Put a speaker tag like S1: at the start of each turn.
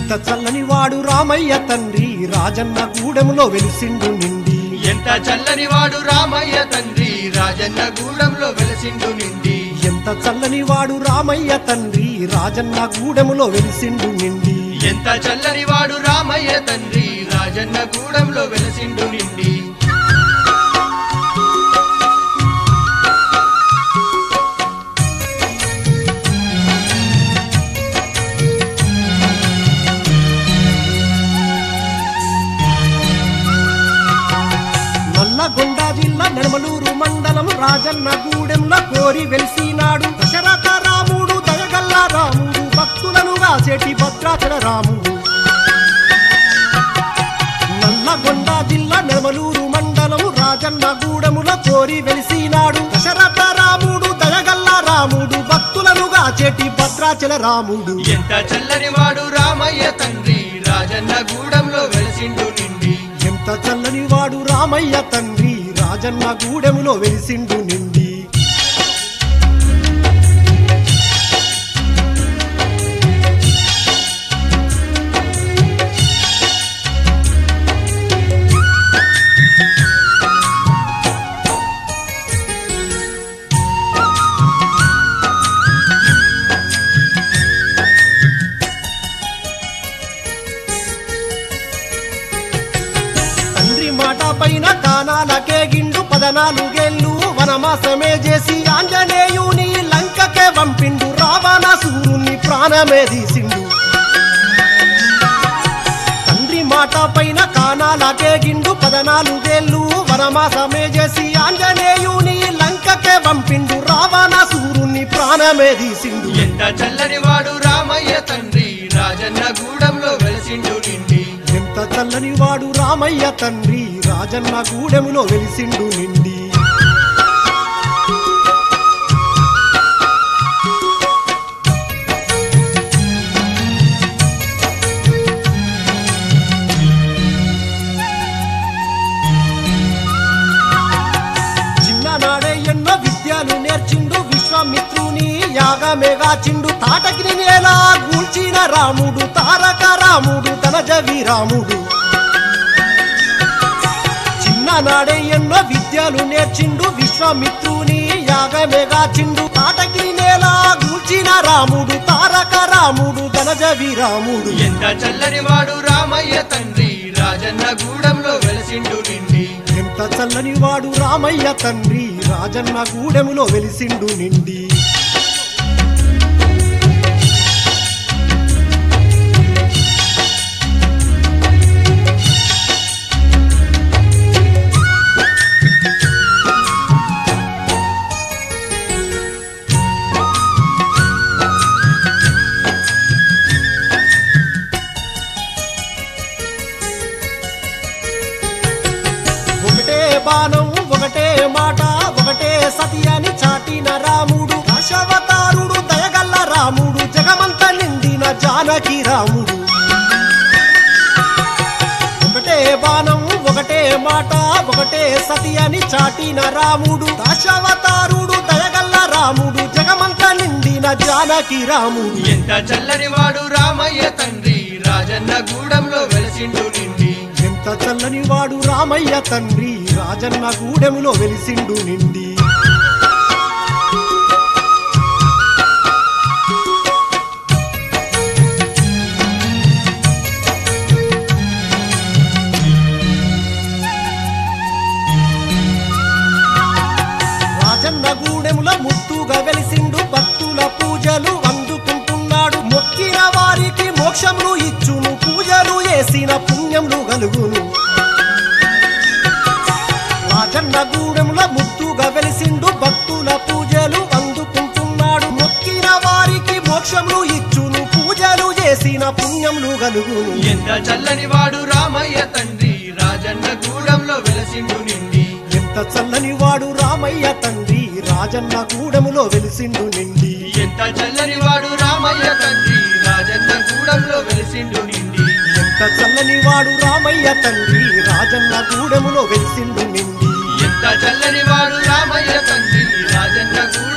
S1: ఎంత చల్లని వాడు రామయ్య తండ్రి రాజన్న గూడెములో వెలిసిండు నిండి
S2: ఎంత చల్లని వాడు రామయ్య తండ్రి రాజన్న గూడెంలో వెలసిండు నిండి
S1: ఎంత చల్లని వాడు రామయ్య తండ్రి రాజన్న గూడెములో వెలిసిండు నిండి
S2: ఎంత చల్లని వాడు రామయ్య తండ్రి రాజన్న గూడెంలో వెలసిండు నిండి
S1: నల్లగొండ జిల్లా నడమలూరు మండలం రాజన్న గూడెంలో కోరి వెలిసినాడు దశరథ రాముడు దయగల్ల రాముడు భక్తులను రాసేటి భద్రాచల రాముడు నల్లగొండ జిల్లా నడమలూరు మండలం రాజన్న గూడెములో కోరి వెలిసినాడు దశరథ రాముడు దయగల్ల రాముడు భక్తులను రాచేటి భద్రాచల రాముడు
S2: ఎంత చల్లని వాడు రామయ్య తండ్రి రాజన్న గూడెంలో వెలసిండు నిండి
S1: ఎంత చల్లని వాడు రామయ్య తండ్రి రాజన్న గూడెములో వెలిసిండు నిండి తండ్రి మాట పైన కానాలకే గిండు పదనాలుగేళ్ళు వనమాసమే చేసి ఆంజనేయుని లంకకే పంపిండు రావణాసురుని ప్రాణమే తీసిండు తండ్రి మాట పైన కానాలకే గిండు పదనాలుగేళ్ళు వనమాసమే చేసి ఆంజనేయుని లంకకే పంపిండు రావణాసురుని ప్రాణమే తీసిండు
S2: ఎంత చల్లని వాడు రామయ్య తండ్రి రాజన్న గూడెంలో వెలసిండు నిండి
S1: ఎంత చల్లని వాడు రామయ్య తండ్రి రాజన్న గూడెములో వెలిసిండు నిండి చిన్ననాడే ఎన్నో విద్యలు నేర్చిండు విశ్వామిత్రుని యాగమేగాచిండు తాటకిని నేల గూల్చిన రాముడు తారక రాముడు ధనజవి రాముడు చిన్ననాడే ఎన్నో విద్యలు నేర్చిండు విశ్వామిత్రుని యాగమేగాచిండు తాటకిని నేల గూల్చిన రాముడు తారక రాముడు ధనజవి రాముడు
S2: ఎంత చల్లని వాడు రామయ్య తండ్రి రాజన్న గూడెంలో వెలసిండు నిండి
S1: ఎంత చల్లని వాడు రామయ్య తండ్రి రాజన్న గూడెములో వెలిసిండు నిండి ఒకటే బాణం ఒకటే మాట ఒకటే సతి అని చాటిన రాముడు దశావతారుడు దయగల్ల రాముడు జగమంత నిండిన జానకి రాముడు ఒకటే బాణం ఒకటే మాట ఒకటే సతి అని చాటిన రాముడు దశావతారుడు దయగల్ల రాముడు జగమంత నిండిన జానకి రాముడు
S2: ఎంత చల్లని వాడు రామయ్య తండ్రి రాజన్న గూడెంలో వెలసిండు నిండి
S1: ఎంత చల్లని వాడు రామయ్య తండ్రి రాజన్న గూడెములో వెలిసిండు నిండి రాజన్న గూడెముల ముత్తుగా వెలిసిండు భక్తుల పూజలు అందుకుంటున్నాడు మొక్కిన వారికి మోక్షములు ఇచ్చును పూజలు చేసిన పుణ్యములు కలుగును రాజన్న గూడెముల ముత్తుగా వెలిసిండు భక్తుల పూజలు అందుకుంటున్నాడు మొక్కిన వారికి మోక్షములు ఇచ్చును పూజలు చేసిన పుణ్యములు కలుగును
S2: ఎంత చల్లని వాడు రామయ్య తండ్రి రాజన్న గూడెంలో వెలసిండు నిండి
S1: ఎంత చల్లని వాడు రామయ్య తండ్రి రాజన్న గూడెములో వెలిసిండు నిండి
S2: ఎంత చల్లని వాడు రామయ్య తండ్రి రాజన్న గూడెంలో వెలసిండు నిండి
S1: ఎంత చల్లని వాడు రామయ్య తండ్రి రాజన్న గూడెములో వెలిసిండు నిండి
S2: ఎంత చల్లని వాడు రామయ్య తండ్రి రాజన్న గూడెంలో